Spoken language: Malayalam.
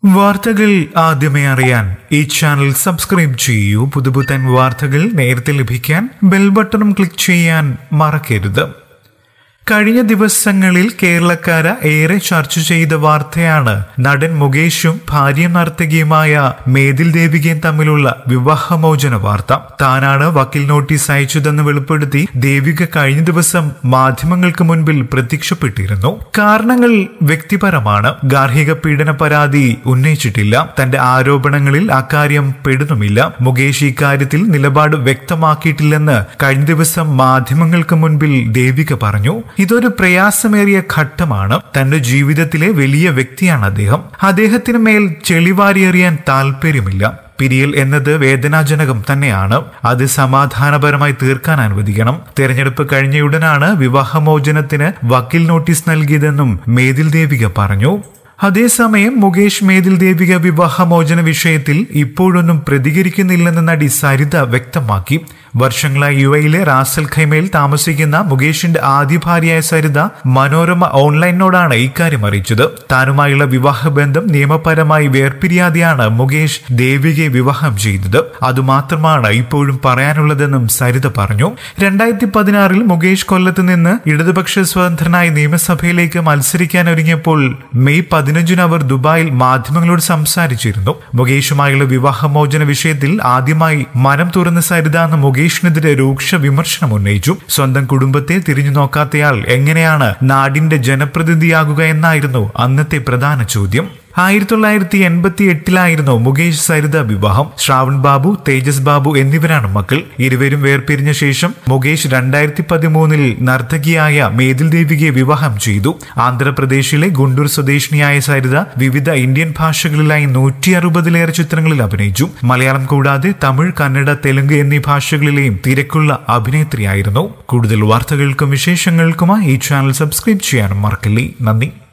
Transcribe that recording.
വാർത്തകൾ ആദ്യമേ അറിയാൻ ഈ ചാനൽ സബ്സ്ക്രൈബ് ചെയ്യൂ പുതുപുത്തൻ വാർത്തകൾ നേരത്തെ ലഭിക്കാൻ ബെൽ ബട്ടണും ക്ലിക്ക് ചെയ്യാൻ മറക്കരുത് കഴിഞ്ഞ ദിവസങ്ങളിൽ കേരളക്കാര ഏറെ ചർച്ച ചെയ്ത വാർത്തയാണ് നടൻ മുകേഷും ഭാര്യ നർത്തകിയുമായ മേതിൽ ദേവികയും തമ്മിലുള്ള വിവാഹമോചന വാർത്ത താനാണ് വക്കീൽ നോട്ടീസ് അയച്ചതെന്ന് വെളിപ്പെടുത്തി ദേവിക കഴിഞ്ഞ ദിവസം മാധ്യമങ്ങൾക്ക് മുൻപിൽ പ്രത്യക്ഷപ്പെട്ടിരുന്നു കാരണങ്ങൾ വ്യക്തിപരമാണ് ഗാർഹിക പീഡന പരാതി ഉന്നയിച്ചിട്ടില്ല തന്റെ ആരോപണങ്ങളിൽ അക്കാര്യം പെടുന്നുമില്ല മുകേഷ് ഇക്കാര്യത്തിൽ നിലപാട് വ്യക്തമാക്കിയിട്ടില്ലെന്ന് കഴിഞ്ഞ ദിവസം മാധ്യമങ്ങൾക്ക് മുൻപിൽ ദേവിക പറഞ്ഞു ഇതൊരു പ്രയാസമേറിയ ഘട്ടമാണ് തന്റെ ജീവിതത്തിലെ വലിയ വ്യക്തിയാണ് അദ്ദേഹം അദ്ദേഹത്തിന് മേൽ ചെളിവാരിയെറിയാൻ താല്പര്യമില്ല പിരിയൽ എന്നത് വേദനാജനകം തന്നെയാണ് അത് സമാധാനപരമായി തീർക്കാൻ അനുവദിക്കണം തെരഞ്ഞെടുപ്പ് കഴിഞ്ഞയുടനാണ് വിവാഹമോചനത്തിന് വക്കീൽ നോട്ടീസ് നൽകിയതെന്നും മേതിൽ ദേവിക പറഞ്ഞു അതേസമയം മുകേഷ് മേതിൽ ദേവിക വിവാഹമോചന വിഷയത്തിൽ ഇപ്പോഴൊന്നും പ്രതികരിക്കുന്നില്ലെന്ന് നടി സരിത വ്യക്തമാക്കി വർഷങ്ങളായി യു എയിലെ റാസൽ ഖൈമയിൽ താമസിക്കുന്ന മുകേഷിന്റെ ആദ്യ ഭാര്യയായ സരിത മനോരമ ഓൺലൈനോടാണ് ഇക്കാര്യം അറിയിച്ചത് താനുമായുള്ള വിവാഹബന്ധം നിയമപരമായി വേർപിരിയാതെയാണ് മുകേഷ് ദേവികയെ വിവാഹം ചെയ്തത് അതുമാത്രമാണ് ഇപ്പോഴും പറയാനുള്ളതെന്നും സരിത പറഞ്ഞു രണ്ടായിരത്തി പതിനാറിൽ മുകേഷ് കൊല്ലത്ത് നിന്ന് ഇടതുപക്ഷ സ്വതന്ത്രനായി നിയമസഭയിലേക്ക് മത്സരിക്കാൻ ഒരുങ്ങിയപ്പോൾ മെയ് പതിനഞ്ചിന് അവർ ദുബായിൽ മാധ്യമങ്ങളോട് സംസാരിച്ചിരുന്നു മുകേഷുമായുള്ള വിവാഹമോചന വിഷയത്തിൽ ആദ്യമായി മനം തുറന്ന സരിത എന്ന മുകേഷിനെതിരെ രൂക്ഷ വിമർശനം ഉന്നയിച്ചു സ്വന്തം കുടുംബത്തെ തിരിഞ്ഞു നോക്കാത്തയാൾ എങ്ങനെയാണ് നാടിന്റെ ജനപ്രതിനിധിയാകുക എന്നായിരുന്നു അന്നത്തെ പ്രധാന ചോദ്യം ആയിരത്തി തൊള്ളായിരത്തി എൺപത്തി എട്ടിലായിരുന്നു മുകേഷ് സരിത വിവാഹം ശ്രാവൺ ബാബു തേജസ് ബാബു എന്നിവരാണ് മക്കൾ ഇരുവരും വേർപിരിഞ്ഞ ശേഷം മുകേഷ് രണ്ടായിരത്തി പതിമൂന്നിൽ നർത്തകിയായ മേതിൽ ദേവികയെ വിവാഹം ചെയ്തു ആന്ധ്രാപ്രദേശിലെ ഗുണ്ടൂർ സ്വദേശിനിയായ സരിത വിവിധ ഇന്ത്യൻ ഭാഷകളിലായി നൂറ്റി അറുപതിലേറെ ചിത്രങ്ങളിൽ അഭിനയിച്ചു മലയാളം കൂടാതെ തമിഴ് കന്നഡ തെലുങ്ക് എന്നീ ഭാഷകളിലെയും തിരക്കുള്ള അഭിനേത്രിയായിരുന്നു കൂടുതൽ വാർത്തകൾക്കും വിശേഷങ്ങൾക്കുമായി ഈ ചാനൽ സബ്സ്ക്രൈബ് ചെയ്യാനും മറക്കല്ലേ നന്ദി